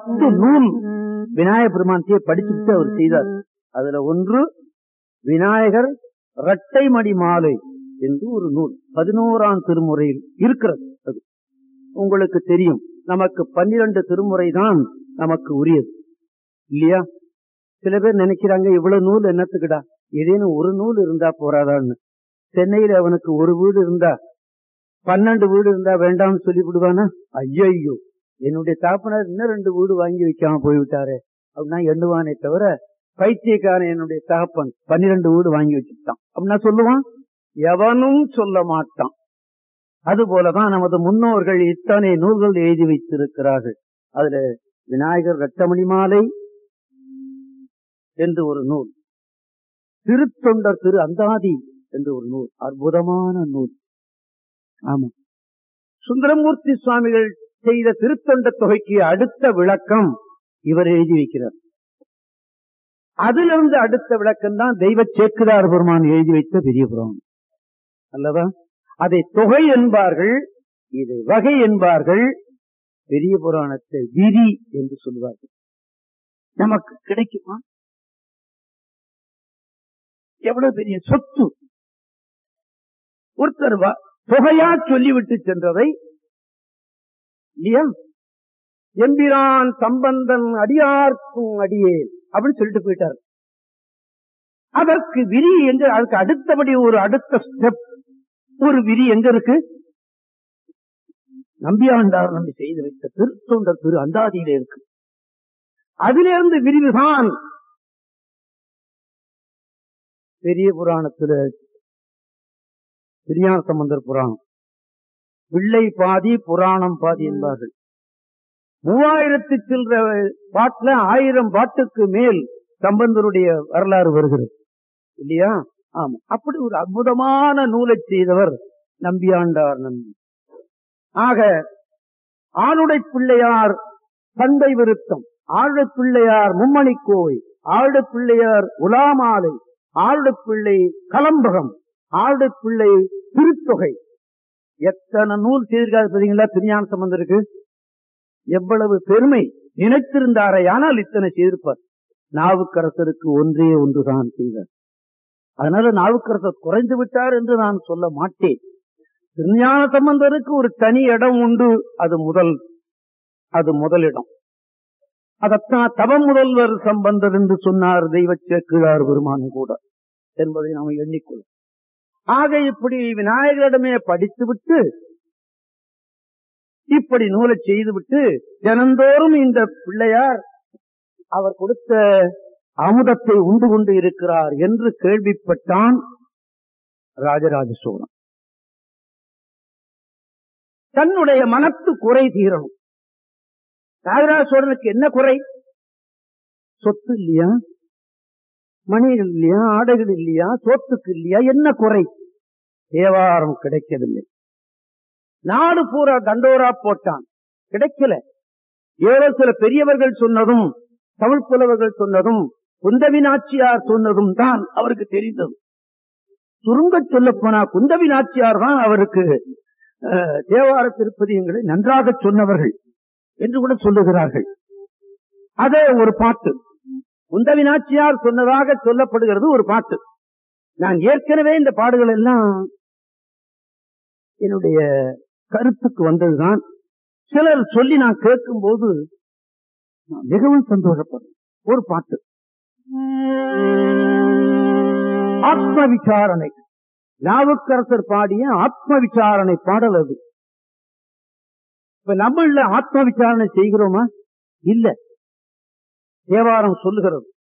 பத்து நூல் விநாயக பெருமானத்தையே படிச்சுட்டு அவர் செய்தார் அதுல ஒன்று விநாயகர் இரட்டைமடி மாலை என்று ஒரு நூல் பதினோராம் திருமுறையில் இருக்கிறது அது உங்களுக்கு தெரியும் நமக்கு பன்னிரண்டு திருமுறை தான் நமக்கு உரியது இல்லையா சில பேர் நினைக்கிறாங்க இவ்வளவு நூல் என்னத்துக்குடா ஏதேனும் ஒரு நூல் இருந்தா போறாதான்னு சென்னையில அவனுக்கு ஒரு வீடு இருந்தா பன்னெண்டு வீடு இருந்தா வேண்டாம்னு சொல்லி விடுவானா ஐயோ என்னுடைய தாப்பனார் இன்னும் ரெண்டு வீடு வாங்கி வைக்காம போய்விட்டாரு அப்படின்னா எண்ணுவானே தவிர பைத்தியக்காரன் என்னுடைய தகப்பன் பன்னிரண்டு வீடு வாங்கி வச்சுட்டான் அப்படின்னா சொல்லுவான் எவனும் சொல்ல மாட்டான் அது போலதான் நமது முன்னோர்கள் இத்தனை நூல்கள் எழுதி வைத்திருக்கிறார்கள் அதுல விநாயகர் ரத்தமணி மாலை என்று ஒரு நூல் திருத்தொண்டர் திரு அந்தாதி என்று ஒரு நூல் அற்புதமான நூல் ஆமா சுந்தரமூர்த்தி சுவாமிகள் செய்த திருத்தொண்ட தொகைக்கு அடுத்த விளக்கம் இவர் எழுதி வைக்கிறார் அதிலிருந்து அடுத்த விளக்கம் தான் தெய்வ சேக்கிரார் பெருமான் எழுதி வைத்த பெரிய புராணம் அல்லவா அதை தொகை என்பார்கள் இதை வகை என்பார்கள் பெரிய புராணத்தை விதி என்று சொல்வார்கள் நமக்கு கிடைக்குமா எவ்வளவு பெரிய சொத்து ஒருத்தர் வா- தொகையா சொல்லிவிட்டு சென்றதை இல்லையா எம்பிரான் சம்பந்தன் அடியார்க்கும் அடியே அப்படின்னு சொல்லிட்டு போயிட்டார் அதற்கு விரி எங்க அதுக்கு அடுத்தபடி ஒரு அடுத்த ஸ்டெப் ஒரு விரி எங்க இருக்கு நம்பியாண்டார் நம்பி செய்து வைத்த திருத்தொண்டர் திரு அந்தாதியில இருக்கு அதிலிருந்து விரிவுதான் பெரிய புராணத்துல திருஞான சம்பந்தர் புராணம் பிள்ளை பாதி புராணம் பாதி என்பார்கள் மூவாயிரத்து சில்ற பாட்டுல ஆயிரம் பாட்டுக்கு மேல் சம்பந்தருடைய வரலாறு வருகிறது இல்லையா ஆமா அப்படி ஒரு அற்புதமான நூலை செய்தவர் நம்பியாண்டார் நம்பி ஆக ஆளுடை பிள்ளையார் தந்தை விருத்தம் ஆளுடை பிள்ளையார் மும்மணி கோவை ஆளுடை பிள்ளையார் உலாமாலை ஆளுடை பிள்ளை கலம்பகம் ஆளுடை பிள்ளை திருத்தொகை எத்தனை நூல் செய்திருக்காரு தெரியுங்களா திருஞான சம்பந்தருக்கு எவ்வளவு பெருமை நினைத்திருந்தாரே ஆனால் இத்தனை செய்திருப்பார் நாவுக்கரசருக்கு ஒன்றே ஒன்றுதான் செய்தார் அதனால நாவுக்கரசர் குறைந்து விட்டார் என்று நான் சொல்ல மாட்டேன் திருஞான சம்பந்தருக்கு ஒரு தனி இடம் உண்டு அது முதல் அது முதலிடம் அதத்தான் தவ முதல்வர் சம்பந்தர் என்று சொன்னார் தெய்வ சேக்கிழார் பெருமான் கூட என்பதை நாம் எண்ணிக்கொள்ளும் ஆக இப்படி விநாயகரிடமே படித்துவிட்டு இப்படி நூலை செய்துவிட்டு தினந்தோறும் இந்த பிள்ளையார் அவர் கொடுத்த அமுதத்தை உண்டு கொண்டு இருக்கிறார் என்று கேள்விப்பட்டான் ராஜராஜ சோழன் தன்னுடைய மனத்து குறை தீரணும் ராஜராஜ சோழனுக்கு என்ன குறை சொத்து இல்லையா மணிகள் இல்லையா ஆடைகள் இல்லையா சோத்துக்கு இல்லையா என்ன குறை தேவாரம் கிடைக்கவில்லை நாடு பூரா தண்டோரா போட்டான் கிடைக்கல ஏதோ சில பெரியவர்கள் சொன்னதும் தமிழ் புலவர்கள் சொன்னதும் குந்தவி நாச்சியார் சொன்னதும் தான் அவருக்கு தெரிந்தது சுருங்க சொல்ல போனா குந்தவி நாச்சியார் தான் அவருக்கு அஹ், தேவார திருப்பதியங்களை நன்றாக சொன்னவர்கள் என்று கூட சொல்லுகிறார்கள் அதே ஒரு பாட்டு குந்தவி நாச்சியார் சொன்னதாக சொல்லப்படுகிறது ஒரு பாட்டு நான் ஏற்கனவே இந்த பாடுகள் எல்லாம் என்னுடைய கருத்துக்கு வந்ததுதான் சிலர் சொல்லி நான் கேட்கும் போது நான் மிகவும் சந்தோஷப்படுறேன் ஒரு பாட்டு ஆத்ம விசாரணை நாவுக்கரசர் பாடிய ஆத்ம விசாரணை பாடல் அது இப்ப நம்மள ஆத்ம விசாரணை செய்கிறோமா இல்ல தேவாரம் சொல்லுகிறது